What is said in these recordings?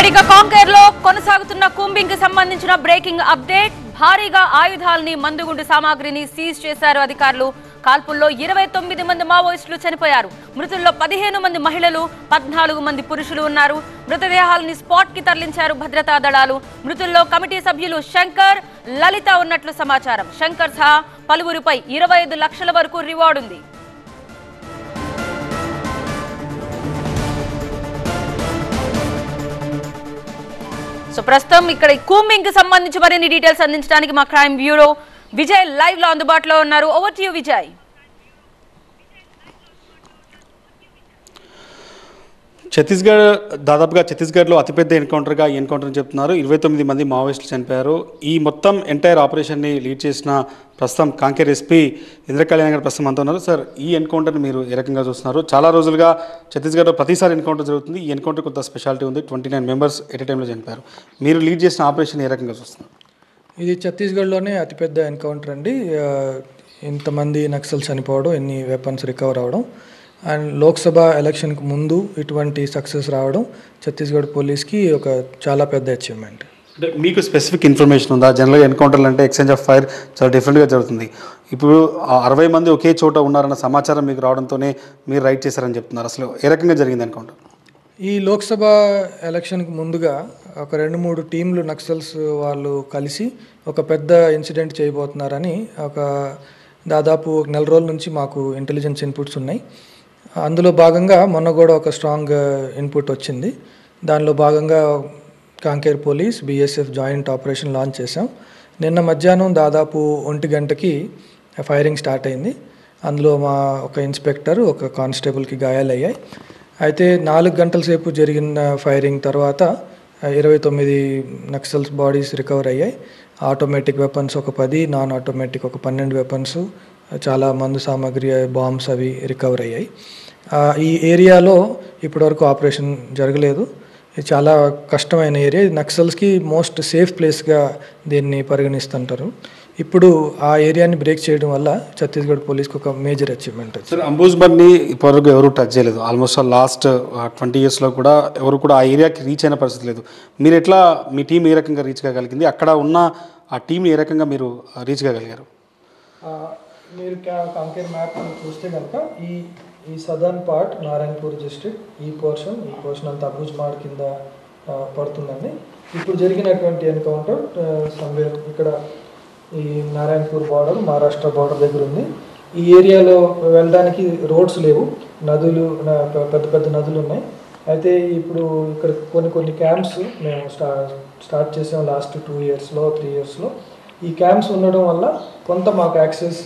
right ఇక కాంకేర్ లో కొనసాగుతున్న కూంబింగ్ కి సంబంధించిన బ్రేకింగ్ అప్డేట్ భారీగా ఆయుధాలని మందుగుండు సామాగ్రిని సీజ్ చేశారు అధికారులు కాల్పుల్లో ఇరవై తొమ్మిది మంది మావోయిస్టులు చనిపోయారు మృతుల్లో పదిహేను మంది మహిళలు పద్నాలుగు మంది పురుషులు ఉన్నారు మృతదేహాలని స్పాట్ కి తరలించారు భద్రతా దళాలు మృతుల్లో కమిటీ సభ్యులు శంకర్ లలిత ఉన్నట్లు సమాచారం శంకర్ సహా పలువురిపై ఇరవై ఐదు లక్షల వరకు రివార్డు ఉంది సో ప్రస్తుతం ఇక్కడ ఈ కూంబింగ్ కి సంబంధించి మరిన్ని డీటెయిల్స్ అందించడానికి మా క్రైమ్ బ్యూరో విజయ్ లైవ్ లో అందుబాటులో ఉన్నారు over to you Vijay Chhattisgarh దాదాపుగా ఛత్తీస్గఢ్లో అతిపెద్ద ఎన్కౌంటర్గా ఈ ఎన్కౌంటర్ చెప్తున్నారు ఇరవై తొమ్మిది మంది మావోయిస్టులు చనిపోయారు ఈ మొత్తం ఎంటైర్ ఆపరేషన్ని లీడ్ చేసిన ప్రస్తుతం కాంకేర్ ఎస్పీ ఇంద్రకళ్యాణ్ గారు ప్రస్తుతం అంతా ఉన్నారు సార్ ఈ ఎన్కౌంటర్ని మీరు ఏ రకంగా చూస్తున్నారు చాలా రోజులుగా ఛత్తీస్గఢ్లో ప్రతిసారి ఎన్కౌంటర్ జరుగుతుంది ఈ ఎన్కౌంటర్ కొంత స్పెషాలిటీ ఉంది ట్వంటీ నైన్ మెంబర్స్ ఎట్ టైంలో చనిపోయారు మీరు లీడ్ చేసిన ఆపరేషన్ ఏ రకంగా చూస్తున్నారు ఇది ఛత్తీస్గఢ్లోనే అతిపెద్ద ఎన్కౌంటర్ అండి ఆ, ఇంతమంది నక్సల్స్ చనిపోవడం ఎన్ని వెపన్స్ రికవర్ అవ్వడం అండ్ లోక్సభ ఎలక్షన్కి ముందు ఇటువంటి సక్సెస్ రావడం ఛత్తీస్గఢ్ పోలీస్కి ఒక చాలా పెద్ద అచీవ్మెంట్ అంటే మీకు స్పెసిఫిక్ ఇన్ఫర్మేషన్ ఉందా జనరల్గా ఎన్కౌంటర్లు అంటే ఎక్స్చేంజ్ ఆఫ్ ఫైర్ చాలా డిఫరెంట్గా జరుగుతుంది ఇప్పుడు ఆ అరవై మంది ఒకే చోట ఉన్నారన్న సమాచారం మీకు రావడంతోనే మీరు రైట్ చేశారని చెప్తున్నారు అసలు ఏ రకంగా జరిగింది ఎన్కౌంటర్ ఈ లోక్సభ ఎలక్షన్కి ముందుగా ఒక రెండు మూడు టీంలు నక్సల్స్ వాళ్ళు కలిసి ఒక పెద్ద ఇన్సిడెంట్ చేయబోతున్నారని ఒక దాదాపు ఒక నెల రోజుల నుంచి మాకు ఇంటెలిజెన్స్ ఇన్పుట్స్ ఉన్నాయి అందులో భాగంగా మొన్న కూడా ఒక స్ట్రాంగ్ ఇన్పుట్ వచ్చింది దానిలో భాగంగా Kanker police BSF joint operation launch చేశాం నిన్న మధ్యాహ్నం దాదాపు ఒంటి గంటకి ఫైరింగ్ స్టార్ట్ అయింది అందులో మా ఒక ఇన్స్పెక్టర్ ఒక కానిస్టేబుల్కి గాయాలయ్యాయి అయితే నాలుగు గంటల సేపు జరిగిన ఫైరింగ్ తర్వాత ఇరవై తొమ్మిది నక్సల్స్ బాడీస్ రికవర్ అయ్యాయి ఆటోమేటిక్ వెపన్స్ ఒక పది నాన్ ఆటోమేటిక్ ఒక పన్నెండు వెపన్స్ చాలా మందు సామాగ్రి బాంబ్స్ అవి రికవర్ అయ్యాయి ఆ, ఈ ఏరియాలో ఇప్పటివరకు ఆపరేషన్ జరగలేదు ఇది చాలా కష్టమైన ఏరియా ఇది నక్సల్స్కి మోస్ట్ సేఫ్ ప్లేస్గా దీన్ని పరిగణిస్తుంటారు ఇప్పుడు ఆ ఏరియాని బ్రేక్ చేయడం వల్ల ఛత్తీస్గఢ్ పోలీస్కి ఒక మేజర్ అచీవ్మెంట్ సార్ అంబూజ్బర్ని ఇప్పటివరకు ఎవరు టచ్ చేయలేదు ఆల్మోస్ట్ లాస్ట్ ట్వంటీ ఇయర్స్లో కూడా ఎవరు కూడా ఆ ఏరియాకి రీచ్ అయిన పరిస్థితి లేదు మీరు ఎట్లా మీ టీం ఏ రకంగా రీచ్ కాగలిగింది అక్కడ ఉన్న ఆ టీంని ఏ రకంగా మీరు రీచ్ కాగలిగారు ఆ, మీరు కా- కాంకేర్ మ్యాప్ చూస్తే కనుక ఈ ఈ సదర్న్ పార్ట్ నారాయణపూర్ డిస్ట్రిక్ట్ ఈ పోర్షన్ ఈ పోర్షన్ అంతా అబుజ్మాడ్ కింద ఆ, పడుతుందండి ఇప్పుడు జరిగినటువంటి ఎన్కౌంటర్ సమ్వేర్ ఇక్కడ ఈ నారాయణపూర్ బార్డర్ మహారాష్ట్ర బార్డర్ దగ్గర ఉంది ఈ ఏరియాలో వెళ్ళడానికి రోడ్స్ లేవు నదులు నా- పెద్ద పెద్ద నదులు ఉన్నాయి అయితే ఇప్పుడు ఇక్కడ కొన్ని కొన్ని క్యాంప్స్ మేము స్టా స్టార్ట్ చేసాం లాస్ట్ టూ ఇయర్స్లో త్రీ ఇయర్స్లో ఈ క్యాంప్స్ ఉండడం వల్ల కొంత మాకు యాక్సెస్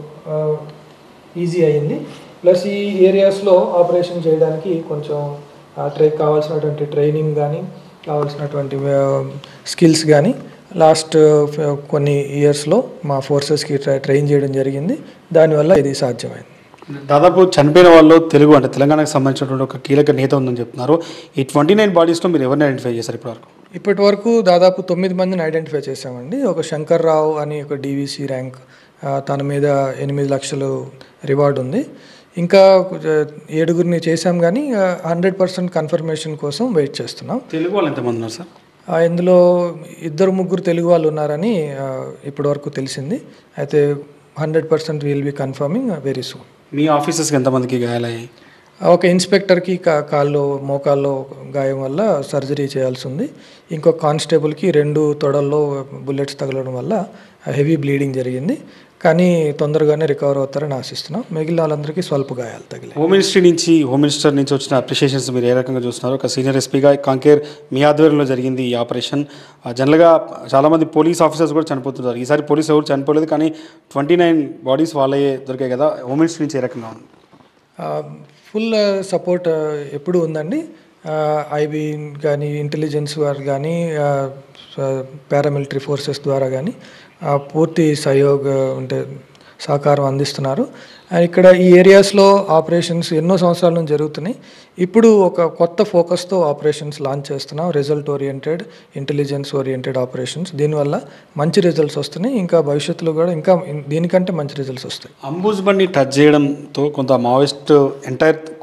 ఈజీ అయింది ప్లస్ ఈ ఏరియాస్లో ఆపరేషన్ చేయడానికి కొంచెం ట్రై కావాల్సినటువంటి ట్రైనింగ్ కానీ కావాల్సినటువంటి స్కిల్స్ కానీ లాస్ట్ కొన్ని ఇయర్స్లో మా ఫోర్సెస్కి ట్రైన్ చేయడం జరిగింది దానివల్ల ఇది సాధ్యమైంది దాదాపు చనిపోయిన వాళ్ళు తెలుగు అంటే తెలంగాణకు సంబంధించినటువంటి ఒక కీలక నేత ఉందని చెప్తున్నారు ఈ ట్వంటీ నైన్ బాడీస్లో మీరు ఎవరిని ఐడెంటిఫై చేశారు ఇప్పటివరకు ఇప్పటి వరకు దాదాపు తొమ్మిది మందిని ఐడెంటిఫై చేశామండి ఒక శంకర్ రావు అని ఒక డీవీసీ ర్యాంక్ ఆ, తన మీద ఎనిమిది లక్షలు రివార్డు ఉంది ఇంకా కొంచెం ఏడుగురిని చేశాం కానీ హండ్రెడ్ పర్సెంట్ కన్ఫర్మేషన్ కోసం వెయిట్ చేస్తున్నాం తెలుగు వాళ్ళు ఎంతమంది ఉన్నారు సార్ ఆ, ఇందులో ఇద్దరు ముగ్గురు తెలుగు వాళ్ళు ఉన్నారని ఆ, ఇప్పటి వరకు తెలిసింది అయితే hundred percent will be confirming very soon మీ ఆఫీసర్స్కి ఎంతమందికి గాయాలయ్యాయి ఒక ఇన్స్పెక్టర్కి కా- కాల్లో మోకాల్లో గాయం వల్ల సర్జరీ చేయాల్సి ఉంది ఇంకో కానిస్టేబుల్కి రెండు తొడల్లో బుల్లెట్స్ తగలడం వల్ల హెవీ బ్లీడింగ్ జరిగింది కానీ తొందరగానే రికవర్ అవుతారని ఆశిస్తున్నాం మిగిలిన వాళ్ళందరికీ స్వల్ప గాయాలు తగిలాయి హోమ్ మినిస్ట్రీ నుంచి హోమ్ మినిస్టర్ నుంచి వచ్చిన అప్రిషియేషన్స్ మీరు ఏ రకంగా చూస్తున్నారు ఒక సీనియర్ ఎస్పీగా కాంకేర్ మీ ఆధ్వర్యంలో జరిగింది ఈ ఆపరేషన్ ఆ, జనరల్గా చాలామంది పోలీస్ ఆఫీసర్స్ కూడా చనిపోతున్నారు ఈసారి పోలీస్ ఎవరు చనిపోలేదు కానీ ట్వంటీ నైన్ బాడీస్ వాళ్ళే దొరికాయి కదా హోమ్ మినిస్ట్రీ నుంచి ఏ రకంగా ఉంది ఫుల్ సపోర్ట్ ఎప్పుడు ఉందండి ఐబీ కానీ ఇంటెలిజెన్స్ వారు కానీ పారామిలిటరీ ఫోర్సెస్ ద్వారా కానీ పూర్తి సహయోగ అంటే సహకారం అందిస్తున్నారు అండ్ ఇక్కడ ఈ ఏరియాస్లో ఆపరేషన్స్ ఎన్నో సంవత్సరాల నుంచి జరుగుతున్నాయి ఇప్పుడు ఒక కొత్త ఫోకస్తో ఆపరేషన్స్ లాంచ్ చేస్తున్నాం result oriented intelligence oriented operations దీనివల్ల మంచి రిజల్ట్స్ వస్తున్నాయి ఇంకా భవిష్యత్తులో కూడా ఇంకా దీనికంటే మంచి రిజల్ట్స్ వస్తాయి అంబుజ్బన్ని టచ్ చేయడంతో కొంత మావోయిస్ట్ ఎంటైర్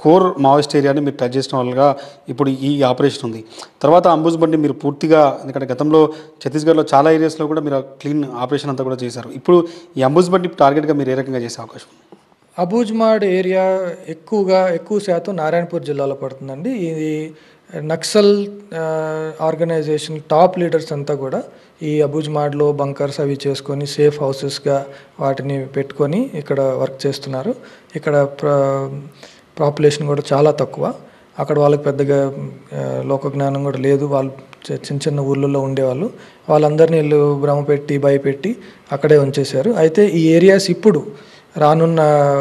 కోర్ మావోయిస్ట్ ఏరియాని మీరు టచ్ చేసిన వాళ్ళగా ఇప్పుడు ఈ ఆపరేషన్ ఉంది తర్వాత అంబుజ్ బండి మీరు పూర్తిగా ఎందుకంటే గతంలో ఛత్తీస్గఢ్లో చాలా ఏరియాస్లో కూడా మీరు క్లీన్ ఆపరేషన్ అంతా కూడా చేశారు ఇప్పుడు ఈ అంబుజ్ బండి టార్గెట్గా మీరు ఏ రకంగా చేసే అవకాశం ఉంది అబూజ్మాడ్ ఏరియా ఎక్కువగా ఎక్కువ శాతం నారాయణపూర్ జిల్లాలో పడుతుందండి ఇది నక్సల్ ఆ, ఆర్గనైజేషన్ టాప్ లీడర్స్ అంతా కూడా ఈ అబూజ్మాడ్లో బంకర్స్ అవి చేసుకొని సేఫ్ హౌసెస్గా వాటిని పెట్టుకొని ఇక్కడ వర్క్ చేస్తున్నారు ఇక్కడ ప్ర పాపులేషన్ కూడా చాలా తక్కువ అక్కడ వాళ్ళకి పెద్దగా ఆ, లోక జ్ఞానం కూడా లేదు వాళ్ళు చి- చిన్న చిన్న ఊర్లలో ఉండేవాళ్ళు వాళ్ళందరినీ వీళ్ళు భ్రమ పెట్టి భయపెట్టి అక్కడే ఉంచేశారు అయితే ఈ ఏరియాస్ ఇప్పుడు రానున్న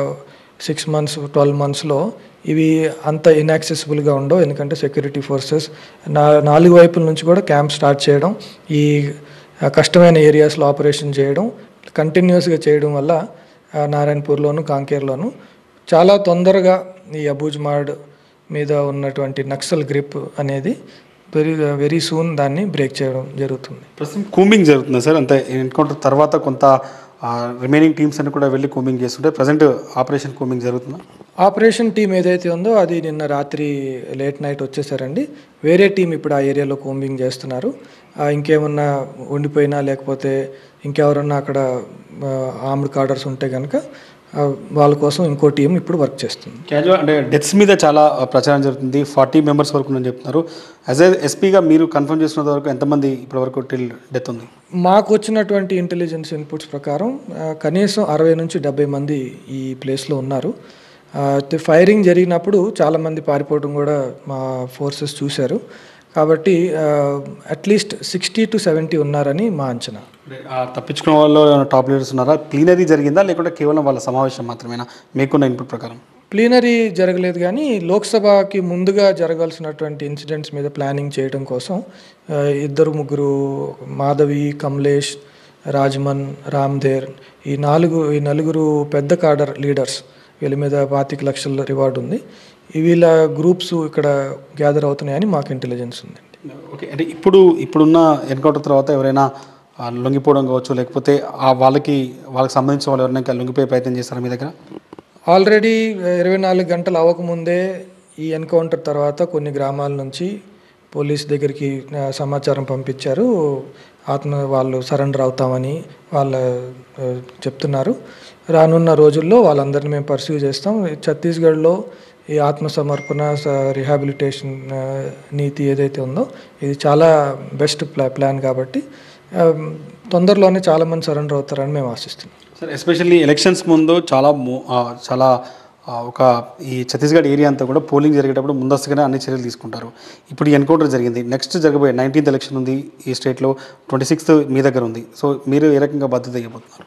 సిక్స్ మంత్స్ ట్వెల్వ్ మంత్స్లో ఇవి అంత ఇన్యాక్సెసిబుల్గా ఉండవు ఎందుకంటే సెక్యూరిటీ ఫోర్సెస్ నా నాలుగు వైపుల నుంచి కూడా క్యాంప్ స్టార్ట్ చేయడం ఈ ఆ, కష్టమైన ఏరియాస్లో ఆపరేషన్ చేయడం కంటిన్యూస్గా చేయడం వల్ల ఆ, నారాయణపూర్లోను కాంకేర్లోను చాలా తొందరగా ఈ అబూజ్మాడ్ మీద ఉన్నటువంటి నక్సల్ గ్రిప్ అనేది వెరీ వెరీ సూన్ దాన్ని బ్రేక్ చేయడం జరుగుతుంది ప్రస్తుతం కూంబింగ్ జరుగుతుంది సార్ అంతే ఎన్కౌంటర్ తర్వాత కొంత రిమైనింగ్ టీమ్స్ అన్ని కూడా వెళ్ళి కూంబింగ్ చేస్తుంటే ప్రజెంట్ ఆపరేషన్ కూంబింగ్ జరుగుతుందా ఆపరేషన్ టీం ఏదైతే ఉందో అది నిన్న రాత్రి లేట్ నైట్ వచ్చేసారండి వేరే టీం ఇప్పుడు ఆ ఏరియాలో కోంబింగ్ చేస్తున్నారు ఆ, ఇంకేమన్నా ఉండిపోయినా లేకపోతే ఇంకెవరన్నా అక్కడ ఆర్మ్డ్ కార్డర్స్ ఉంటే కనుక ఆ, వాళ్ళ కోసం ఇంకో టీం ఇప్పుడు వర్క్ చేస్తుంది క్యాజువల్ అంటే డెత్స్ మీద చాలా ఆ, ప్రచారం జరుగుతుంది ఫార్టీ మెంబర్స్ వరకు ఉందని చెప్తున్నారు యాజ్ ఏ ఎస్పీగా మీరు కన్ఫర్మ్ చేసినంత వరకు ఎంతమంది ఇప్పటివరకు టిల్ డెత్ ఉంది మాకు వచ్చినటువంటి ఇంటెలిజెన్స్ ఇన్పుట్స్ ప్రకారం ఆ, కనీసం అరవై నుంచి డెబ్బై మంది ఈ ప్లేస్లో ఉన్నారు ఆ, అయితే ఫైరింగ్ జరిగినప్పుడు చాలామంది పారిపోవడం కూడా మా ఫోర్సెస్ చూశారు కాబట్టి అట్లీస్ట్ సిక్స్టీ టు సెవెంటీ ఉన్నారని మా అంచనా అంటే, ఆ, తప్పించుకున్న వాళ్ళు ఏమైనా టాప్ లీడర్స్ ఉన్నారా క్లీనరీ జరిగిందా లేకుంటే కేవలం వాళ్ళ సమావేశం మాత్రమేనా మీకున్న ఇన్పుట్ ప్రకారం ప్లీనరీ జరగలేదు కానీ లోక్సభకి ముందుగా జరగాల్సినటువంటి ఇన్సిడెంట్స్ మీద ప్లానింగ్ చేయడం కోసం ఆ, ఇద్దరు ముగ్గురు మాధవి కమలేష్ రాజ్మన్ రామ్దేర్ ఈ నాలుగు ఈ నలుగురు పెద్ద కాడర్ లీడర్స్ వీళ్ళ మీద పాతిక లక్షల రివార్డు ఉంది ఈ వీళ్ళ గ్రూప్స్ ఇక్కడ గ్యాదర్ అవుతున్నాయని మాకు ఇంటెలిజెన్స్ ఉందండి ఓకే అంటే ఇప్పుడు ఇప్పుడున్న ఎన్కౌంటర్ తర్వాత ఎవరైనా ఆ, లొంగిపోవడం కావచ్చు లేకపోతే ఆ వాళ్ళకి వాళ్ళకి సంబంధించిన వాళ్ళు ఎవరైనా ఇంకా లొంగిపోయే ప్రయత్నం చేస్తారా మీ దగ్గర ఆల్రెడీ ఇరవై నాలుగు గంటలు అవ్వకముందే ఈ ఎన్కౌంటర్ తర్వాత కొన్ని గ్రామాల నుంచి పోలీస్ దగ్గరికి ఆ, సమాచారం పంపించారు ఆత్మ వాళ్ళు సరెండర్ అవుతామని వాళ్ళ ఆ, చెప్తున్నారు రానున్న రోజుల్లో వాళ్ళందరినీ మేము పర్సీవ్ చేస్తాం ఛత్తీస్గఢ్లో ఈ ఆత్మసమర్పణ స- రిహాబిలిటేషన్ ఆ, నీతి ఏదైతే ఉందో ఇది చాలా బెస్ట్ ప్లా ప్లాన్ కాబట్టి ఆ, తొందరలోనే చాలామంది సరెండర్ అవుతారని మేము ఆశిస్తున్నాం సార్ ఎస్పెషల్లీ ఎలక్షన్స్ ముందు చాలా మో- ఆ, చాలా ఆ, ఒక ఈ ఛత్తీస్గఢ్ ఏరియా అంతా కూడా పోలింగ్ జరిగేటప్పుడు ముందస్తుగానే అన్ని చర్యలు తీసుకుంటారు ఇప్పుడు ఈ ఎన్కౌంటర్ జరిగింది నెక్స్ట్ జరగబోయే నైన్టీన్త్ ఎలక్షన్ ఉంది ఈ స్టేట్లో ట్వంటీ సిక్స్త్ మీ దగ్గర ఉంది సో మీరు ఏ రకంగా బాధ్యత ఇవ్వబోతున్నారు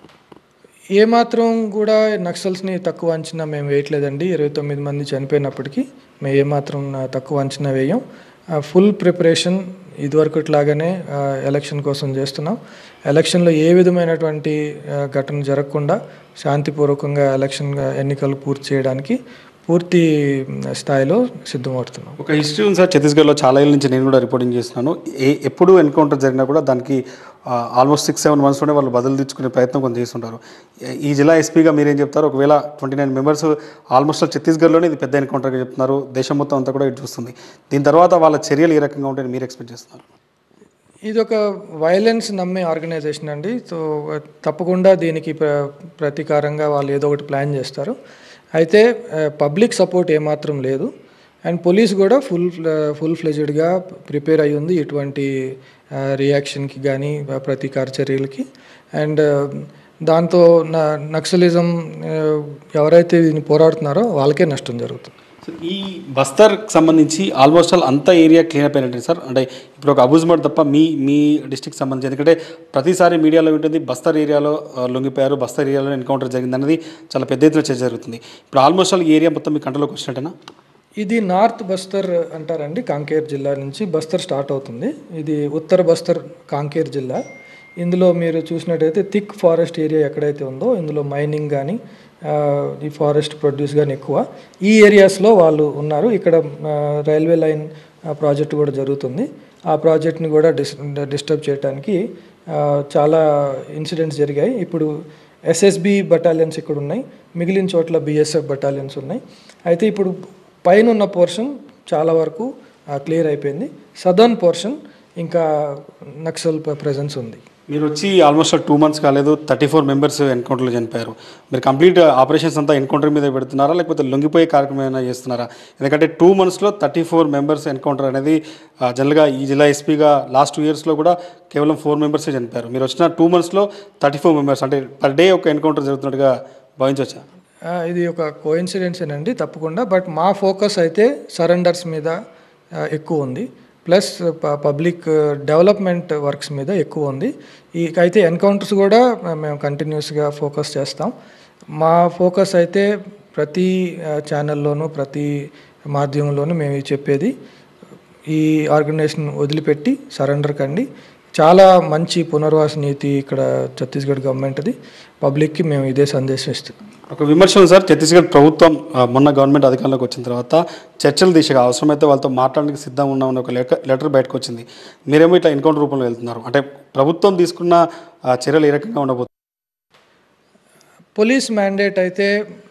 ఏమాత్రం కూడా నక్సల్స్ని తక్కువ అంచనా మేము వేయట్లేదండి ఇరవై తొమ్మిది మంది చనిపోయినప్పటికీ మేము ఏమాత్రం ఆ, తక్కువ అంచనా వేయం ఫుల్ ప్రిపరేషన్ ఇదివరకట్లాగానే ఆ, ఎలక్షన్ కోసం చేస్తున్నాం ఎలక్షన్లో ఏ విధమైనటువంటి ఆ, ఘటన జరగకుండా శాంతిపూర్వకంగా ఎలక్షన్ ఎన్నికలు పూర్తి చేయడానికి పూర్తి మ్, స్థాయిలో సిద్ధమవుతున్నాం ఒక హిస్టరీ ఉంది సార్ ఛత్తీస్గఢ్లో చాలా ఏళ్ళ నుంచి నేను కూడా రిపోర్టింగ్ చేస్తున్నాను ఏ ఎప్పుడు ఎన్కౌంటర్ జరిగినా కూడా దానికి ఆల్మోస్ట్ సిక్స్ సెవెన్ మంత్స్లోనే వాళ్ళు బదులు తెచ్చుకునే ప్రయత్నం కొంత చేస్తుంటారు ఈ- ఈ జిల్లా ఎస్పీగా మీరేం చెప్తారు ఒకవేళ ట్వంటీ నైన్ మెంబర్స్ ఆల్మోస్ట్ ఛత్తీస్గఢ్లోనే ఇది పెద్ద ఎన్కౌంటర్గా చెప్తున్నారు దేశం మొత్తం అంతా కూడా ఇది చూస్తుంది దీని తర్వాత వాళ్ళ చర్యలు ఏ రకంగా ఉంటాయని మీరు ఎక్స్పెక్ట్ చేస్తున్నారు ఇది ఒక వైలెన్స్ నమ్మే ఆర్గనైజేషన్ అండి సో తప్పకుండా దీనికి ప్ర ప్రతీకారంగా వాళ్ళు ఏదో ఒకటి ప్లాన్ చేస్తారు అయితే పబ్లిక్ సపోర్ట్ ఏమాత్రం లేదు అండ్ పోలీస్ కూడా ఫుల్ ఫుల్ ఫ్లెజ్డ్గా ప్రిపేర్ అయి ఉంది ఇటువంటి రియాక్షన్కి కానీ ప్రతీకార చర్యలకి అండ్ దాంతో న నక్సలిజం ఆ, ఎవరైతే దీన్ని పోరాడుతున్నారో వాళ్ళకే నష్టం జరుగుతుంది సో ఈ బస్తర్కి సంబంధించి ఆల్మోస్ట్ ఆల్ అంత ఏరియా క్లీన్ అయిపోయినట్టు సార్ అంటే ఇప్పుడు ఒక అబూజ్మడ్ తప్ప మీ మీ డిస్టిక్ సంబంధించి ఎందుకంటే ప్రతిసారి మీడియాలో ఉంటుంది బస్తర్ ఏరియాలో ఆ, లొంగిపోయారు బస్తర్ ఏరియాలో ఎన్కౌంటర్ జరిగింది అనేది చాలా పెద్ద ఎత్తున చర్చ జరుగుతుంది ఇప్పుడు ఆల్మోస్ట్ ఆల్ ఈ ఏరియా మొత్తం మీ కంట్రోల్లోకి వచ్చినట్టేనా ఇది నార్త్ బస్తర్ అంటారండి కాంకేర్ జిల్లా నుంచి బస్తర్ స్టార్ట్ అవుతుంది ఇది ఉత్తర బస్తర్ కాంకేర్ జిల్లా ఇందులో మీరు చూసినట్టయితే థిక్ ఫారెస్ట్ ఏరియా ఎక్కడైతే ఉందో ఇందులో మైనింగ్ కానీ ఈ ఫారెస్ట్ ప్రొడ్యూస్ కానీ ఎక్కువ ఈ ఏరియాస్లో వాళ్ళు ఉన్నారు ఇక్కడ ఆ, రైల్వే లైన్ ఆ, ప్రాజెక్ట్ కూడా జరుగుతుంది ఆ ప్రాజెక్ట్ని కూడా డిస్ డిస్టర్బ్ చేయడానికి ఆ, చాలా ఇన్సిడెంట్స్ జరిగాయి ఇప్పుడు ఎస్ఎస్బి బటాలియన్స్ ఇక్కడ ఉన్నాయి మిగిలిన చోట్ల బిఎస్ఎఫ్ బటాలియన్స్ ఉన్నాయి అయితే ఇప్పుడు పైన ఉన్న పోర్షన్ చాలా వరకు క్లియర్ అయిపోయింది సదర్న్ పోర్షన్ ఇంకా నక్సల్ ప్రెజెన్స్ ఉంది మీరు వచ్చి ఆల్మోస్ట్ టూ మంత్స్ కాలేదు థర్టీ ఫోర్ మెంబర్స్ ఎన్కౌంటర్లో చనిపోయారు మీరు కంప్లీట్ ఆపరేషన్స్ అంతా ఎన్కౌంటర్ మీద పెడుతున్నారా లేకపోతే లొంగిపోయే కార్యక్రమం ఏమైనా చేస్తున్నారా ఎందుకంటే టూ మంత్స్లో థర్టీ ఫోర్ మెంబర్స్ ఎన్కౌంటర్ అనేది ఆ, జనరల్గా ఈ జిల్లా ఎస్పీగా లాస్ట్ టూ ఇయర్స్లో కూడా కేవలం ఫోర్ మెంబర్సే చనిపోయారు మీరు వచ్చిన టూ మంత్స్లో థర్టీ ఫోర్ మెంబర్స్ అంటే పర్ డే ఒక ఎన్కౌంటర్ జరుగుతున్నట్టుగా భావించవచ్చా ఆ, ఇది ఒక కోయిన్సిడెన్స్ అండి తప్పకుండా బట్ మా ఫోకస్ అయితే సరెండర్స్ మీద ఆ, ఎక్కువ ఉంది ప్లస్ పబ్లిక్ డెవలప్మెంట్ వర్క్స్ మీద ఎక్కువ ఉంది ఈ అయితే ఎన్కౌంటర్స్ కూడా మేము కంటిన్యూస్గా ఫోకస్ చేస్తాం మా ఫోకస్ అయితే ప్రతి ఛానల్లోనూ ప్రతి మాధ్యమంలోనూ మేము ఇది చెప్పేది ఈ ఆర్గనైజేషన్ వదిలిపెట్టి సరెండర్ కండి చాలా మంచి పునర్వాస నీతి ఇక్కడ ఛత్తీస్గఢ్ గవర్నమెంట్ది పబ్లిక్కి మేము ఇదే సందేశం ఇస్తున్నాం ఒక విమర్శ ఉంది సార్ ఛత్తీస్గఢ్ ప్రభుత్వం ఆ, మొన్న గవర్నమెంట్ అధికారంలోకి వచ్చిన తర్వాత చర్చల దిశగా అవసరమైతే వాళ్ళతో మాట్లాడడానికి సిద్ధంగా ఉన్నామని ఒక లెటర్ లెటర్ బయటకు వచ్చింది మీరేమో ఇట్లా ఎన్కౌంటర్ రూపంలో వెళ్తున్నారు అంటే ప్రభుత్వం తీసుకున్న ఆ, చర్యలు ఏ రకంగా ఉండబోతుంది పోలీస్ మ్యాండేట్ అయితే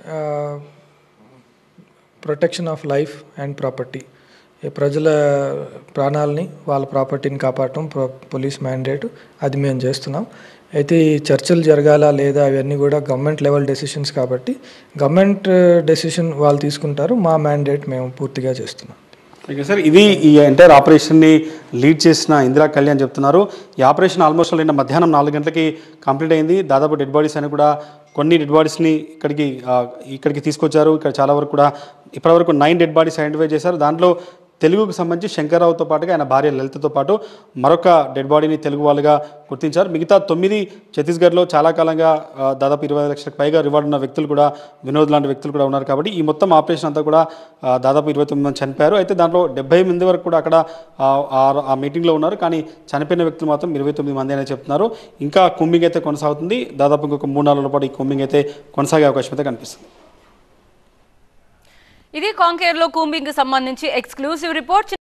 protection of life and property ప్రజల ప్రాణాలని వాళ్ళ ప్రాపర్టీని కాపాడటం ప్రో- పోలీస్ మ్యాండేట్ అది మేము చేస్తున్నాం అయితే ఈ చర్చలు జరగాల లేదా అవన్నీ కూడా గవర్నమెంట్ లెవెల్ డెసిషన్స్ కాబట్టి గవర్నమెంట్ డెసిషన్ వాళ్ళు తీసుకుంటారు మా మ్యాండేట్ మేము పూర్తిగా చేస్తున్నాం ఓకే సార్ ఇది ఈ ఎంటైర్ ఆపరేషన్ని లీడ్ చేసిన ఇందిరా కళ్యాణ్ చెప్తున్నారు ఈ ఆపరేషన్ ఆల్మోస్ట్ నిన్న మధ్యాహ్నం నాలుగు గంటలకి కంప్లీట్ అయింది దాదాపు డెడ్ బాడీస్ అని కూడా కొన్ని డెడ్ బాడీస్ని ఇక్కడికి ఆ, ఇక్కడికి తీసుకొచ్చారు ఇక్కడ చాలా వరకు కూడా ఇప్పటివరకు నైన్ డెడ్ బాడీస్ ఐడెంటిఫై చేశారు దాంట్లో తెలుగుకు సంబంధించి శంకర్రావుతో పాటుగా ఆయన భార్య లలితతో పాటు మరొక డెడ్ బాడీని తెలుగు వాళ్ళుగా గుర్తించారు మిగతా తొమ్మిది ఛత్తీస్గఢ్లో చాలా కాలంగా ఆ, దాదాపు ఇరవై లక్షలకు పైగా రివార్డు ఉన్న వ్యక్తులు కూడా వినోద్ లాంటి వ్యక్తులు కూడా ఉన్నారు కాబట్టి ఈ మొత్తం ఆపరేషన్ అంతా కూడా ఆ, దాదాపు ఇరవై తొమ్మిది మంది చనిపోయారు అయితే దాంట్లో డెబ్బై మంది వరకు కూడా అక్కడ ఆ, ఆ- ఆ మీటింగ్లో ఉన్నారు కానీ చనిపోయిన వ్యక్తులు మాత్రం ఇరవై తొమ్మిది మంది అనేది చెప్తున్నారు ఇంకా కుంబింగ్ అయితే కొనసాగుతుంది దాదాపు ఇంకొక మూడు నాలుగు రోజుల పాటు ఈ కుంబింగ్ అయితే కొనసాగే అవకాశం అయితే కనిపిస్తుంది ఇది కాంకేర్లో కూంబింగ్ సంబంధించి ఎక్స్క్లూసివ్ రిపోర్ట్